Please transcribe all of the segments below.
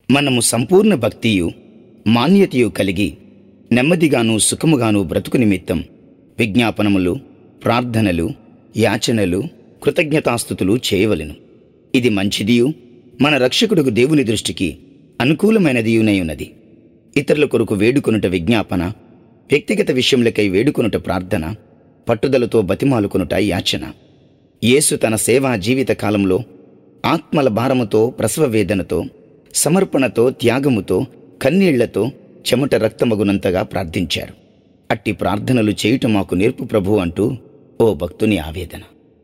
మనము సంపూర్ణ భక్తియు మాన్యతయు కలిగి నెమ్మదిగాను సుఖముగాను బ్రతుకు నిమిత్తం విజ్ఞాపనములు ప్రార్థనలు యాచనలు కృతజ్ఞతాస్థుతులు చేయవలెను ఇది మంచిదియు మన రక్షకుడుకు దేవుని దృష్టికి అనుకూలమైనదియునై ఉన్నది ఇతరుల కొరకు వేడుకొనుట విజ్ఞాపన వ్యక్తిగత విషయములకై వేడుకొనుట ప్రార్థన పట్టుదలతో బతిమాలుకొనుట యాచన యేసు తన సేవా జీవిత కాలంలో ఆత్మల భారముతో ప్రసవ వేదనతో సమర్పణతో త్యాగముతో కన్నీళ్లతో చెమట రక్తమగునంతగా ప్రార్థించారు అట్టి ప్రార్థనలు చేయుట మాకు నేర్పు ప్రభు అంటూ ఓ భక్తుని ఆవేదన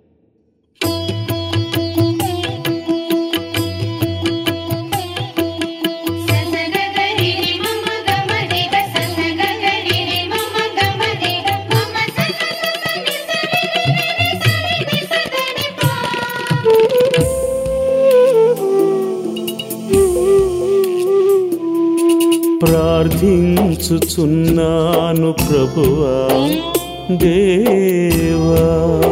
ససగగరిరి మమ గమరిగ ససగగరిరి మమ గమరిగ మమ సససని సరిరిరి సరిరి సదని పా ప్రార్థించుచున్నాను ప్రభువా దేవా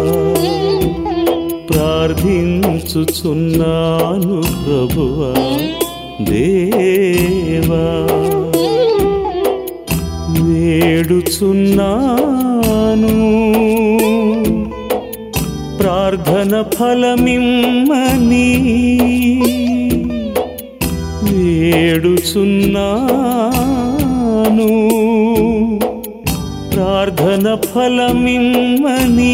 ప్రార్థించుచున్నాను ప్రభువా దేవా వేడుచున్నాను ప్రార్థన ఫలమిమ్మని వేడుచున్నాను ప్రార్థన ఫలమిమ్మని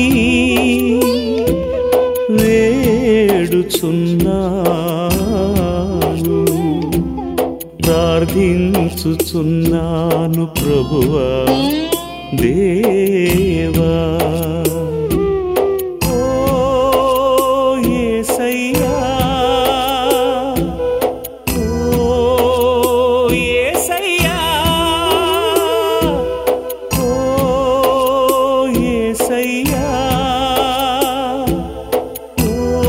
వేడుచున్నాను ప్రార్థించుచున్నాను ప్రభువా దేవా ఓ యేసయ్యా ఓ యేసయ్యా ఓ యేసయ్యా ఓ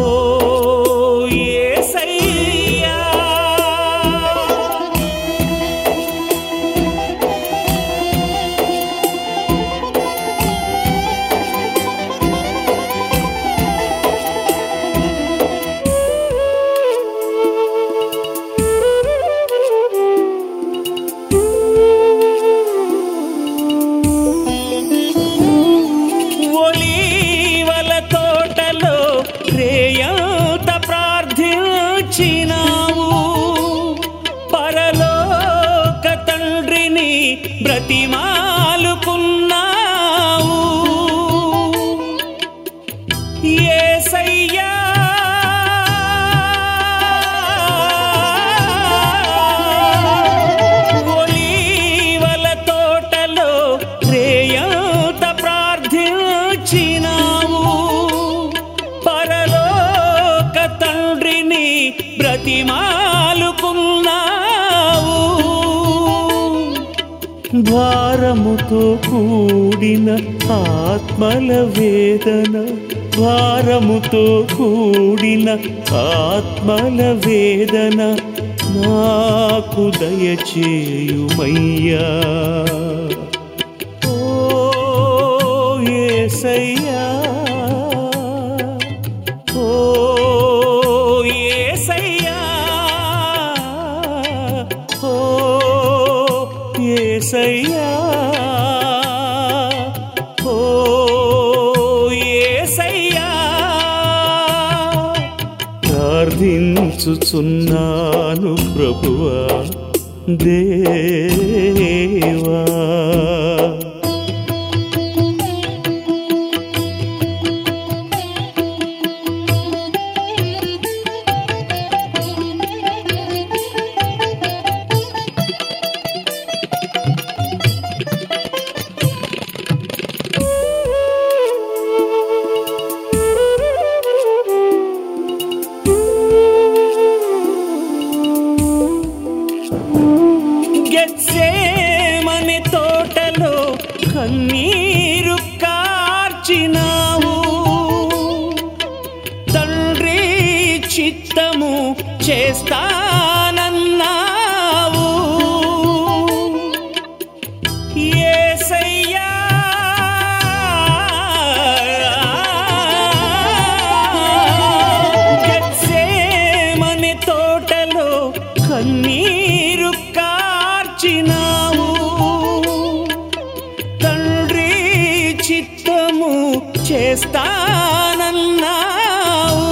యేసయ్యా ఒలీవల తోటలో రేయంత ప్రార్థించినావు పరలోక తండ్రిని బ్రతిమాలుకున్నావు యేసయ్యా ఒలీవల తోటలో రేయంత ప్రార్థించినావు పరలోక తండ్రిని బ్రతిమాలుకున్నావు భారముతో కూడిన ఆత్మల వేదన భారముతో కూడిన ఆత్మల వేదన నాకు దయచేయుమయ్యా ఓ యేసయ్యా ఓ యేసయ్యా ఓ యేసయ్యా ఓ యేసయ్యా ప్రార్థించుచున్నాను ప్రభువా దేవా గెత్సేమని తోటలో కన్నీరు కార్చినావు తండ్రి చిత్తము చేస్తానన్నావు యేసయ్యా గెత్సేమని తోటలో కన్నీరు కార్చినావు తండ్రి చిత్తము చేస్తానన్నావు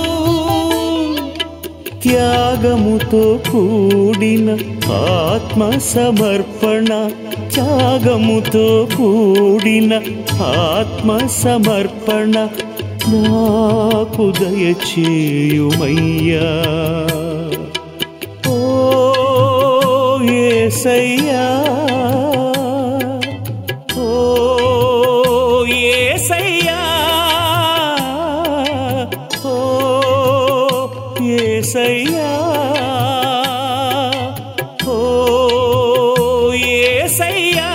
త్యాగముతో కూడిన ఆత్మ సమర్పణ త్యాగముతో కూడిన ఆత్మ సమర్పణ నాకు దయచేయుమయ్యా ఓ యేసయ్యా ఓ యేసయ్యా ఓ యేసయ్యా ఓ యేసయ్యా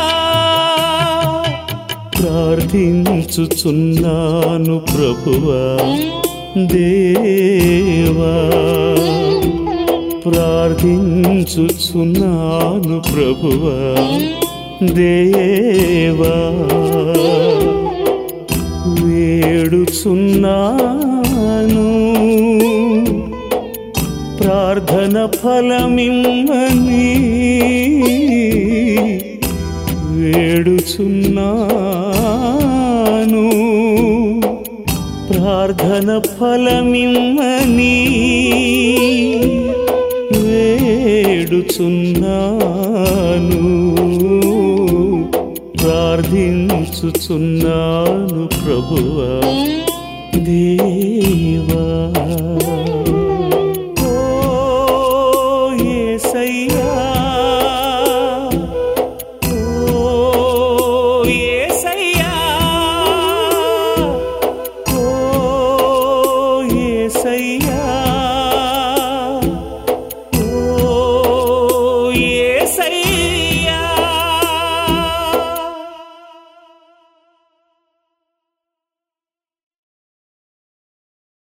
ప్రార్థించుచున్నాను ప్రభువా దేవా ప్రార్థించుచున్నాను ప్రభువా దేవా వేడుచున్నాను ప్రార్థన ఫలమిమ్మని వేడుచున్నాను ప్రార్థన ఫలమిమ్మని వేడుచున్నాను ప్రార్థించుచున్నాను ప్రభువా దేవా